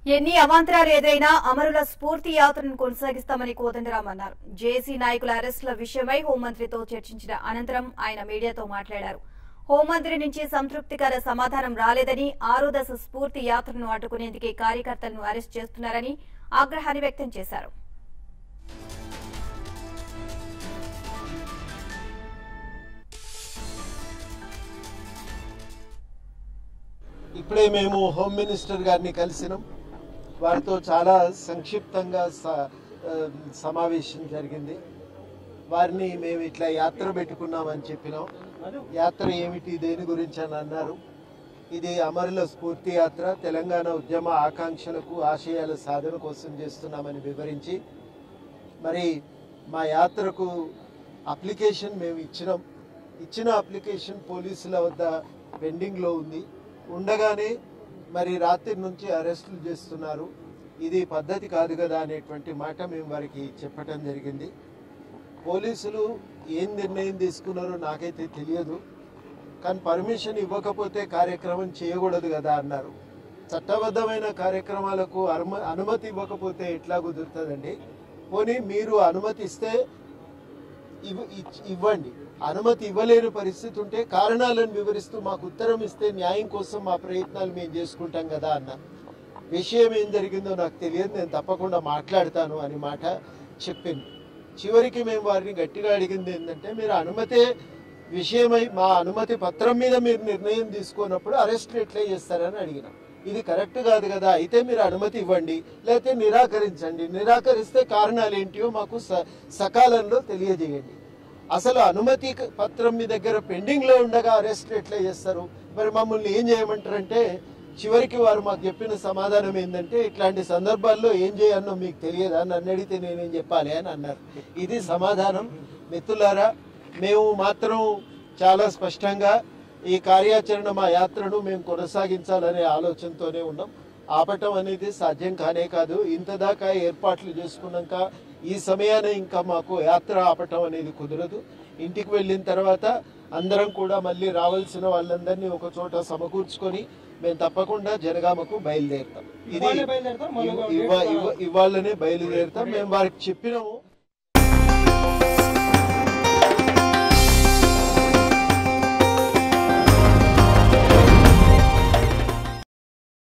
ఎన్ని అవాంతరాలు ఎదురైనా అమరుల స్ఫూర్తి యాత్రను కొనసాగిస్తామని కోదండరాం అన్నారు జేసీ నాయకుల అరెస్టుల విషయమై హోంమంత్రితో చర్చించిన అనంతరం ఆయన మీడియాతో మాట్లాడారు హోంమంత్రి నుంచి సంతృప్తికర సమాధానం రాలేదని ఆరో దశ స్ఫూర్తి యాత్రను అడ్డుకునేందుకే కార్యకర్తలను అరెస్ట్ చేస్తున్నారని ఆగ్రహాన్ని వ్యక్తం చేశారు ఇప్పుడే మేము హోమ్ మినిస్టర్ గారిని కలిసినాం వారితో చాలా సంక్షిప్తంగా స- ఆ, సమావేశం జరిగింది వారిని మేము ఇట్లా యాత్ర పెట్టుకున్నామని చెప్పినాం యాత్ర ఏమిటి దేని గురించి అని అన్నారు ఇది అమరుల స్ఫూర్తి యాత్ర తెలంగాణ ఉద్యమ ఆకాంక్షలకు ఆశయాల సాధన కోసం చేస్తున్నామని వివరించి మరి మా యాత్రకు అప్లికేషన్ మేము ఇచ్చినాం ఇచ్చిన అప్లికేషన్ పోలీసుల వద్ద పెండింగ్లో ఉంది ఉండగానే మరి రాత్రి నుంచి అరెస్టులు చేస్తున్నారు ఇది పద్ధతి కాదు కదా అనేటువంటి మాట మేము వారికి చెప్పడం జరిగింది పోలీసులు ఏం నిర్ణయం తీసుకున్నారో నాకైతే తెలియదు కానీ పర్మిషన్ ఇవ్వకపోతే కార్యక్రమం చేయకూడదు కదా అన్నారు చట్టబద్ధమైన కార్యక్రమాలకు అనుమ- అనుమతి ఇవ్వకపోతే ఎట్లా కుదురుతుందండి పోనీ మీరు అనుమతి ఇస్తే ఇవ్- ఇచ్- ఇవ్వండి అనుమతి ఇవ్వలేని పరిస్థితి ఉంటే కారణాలను వివరిస్తూ మాకు ఉత్తరం ఇస్తే న్యాయం కోసం మా ప్రయత్నాలు మేము చేసుకుంటాం కదా అన్న విషయం ఏం జరిగిందో నాకు తెలియదు నేను తప్పకుండా మాట్లాడతాను అని మాట చెప్పింది చివరికి మేము వారిని గట్టిగా అడిగింది ఏంటంటే మీరు అనుమతే విషయమై మా అనుమతి పత్రం మీద మీరు నిర్ణయం తీసుకున్నప్పుడు అరెస్ట్ ఎట్లా చేస్తారని అడిగినాం ఇది కరెక్ట్ కాదు కదా అయితే మీరు అనుమతి ఇవ్వండి లేకపోతే నిరాకరించండి నిరాకరిస్తే కారణాలు ఏంటియో మాకు స- సకాలంలో తెలియజేయండి అసలు అనుమతి క- పత్రం మీ దగ్గర పెండింగ్ లో ఉండగా అరెస్ట్ ఎట్లా చేస్తారు మరి మమ్మల్ని ఏం చేయమంటారంటే చివరికి వారు మాకు చెప్పిన సమాధానం ఏంటంటే ఇట్లాంటి సందర్భాల్లో ఏం చేయాలో మీకు తెలియదా నన్ను అడిగితే నేనేం చెప్పాలి అని అన్నారు ఇది సమాధానం మిత్రులారా మేము మాత్రం చాలా స్పష్టంగా ఈ కార్యాచరణ మా యాత్రను మేము కొనసాగించాలనే ఆలోచనతోనే ఉన్నాం ఆపటం అనేది సాధ్యం కానే కాదు ఇంత దాకా ఏర్పాట్లు చేసుకున్నాక ఈ సమయాన ఇంకా మాకు యాత్ర ఆపటం అనేది కుదరదు ఇంటికి వెళ్ళిన తర్వాత అందరం కూడా మళ్ళీ రావాల్సిన వాళ్ళందరినీ ఒక చోట సమకూర్చుకొని మేము తప్పకుండా జనగామకు బయలుదేరుతాం ఇది ఇవాళే బయలుదేరుతాం? మళ్ళీ ఇవ- ఇవ- ఇవ- ఇవాళనే బయలుదేరుతాం మేము వారికి చెప్పినాము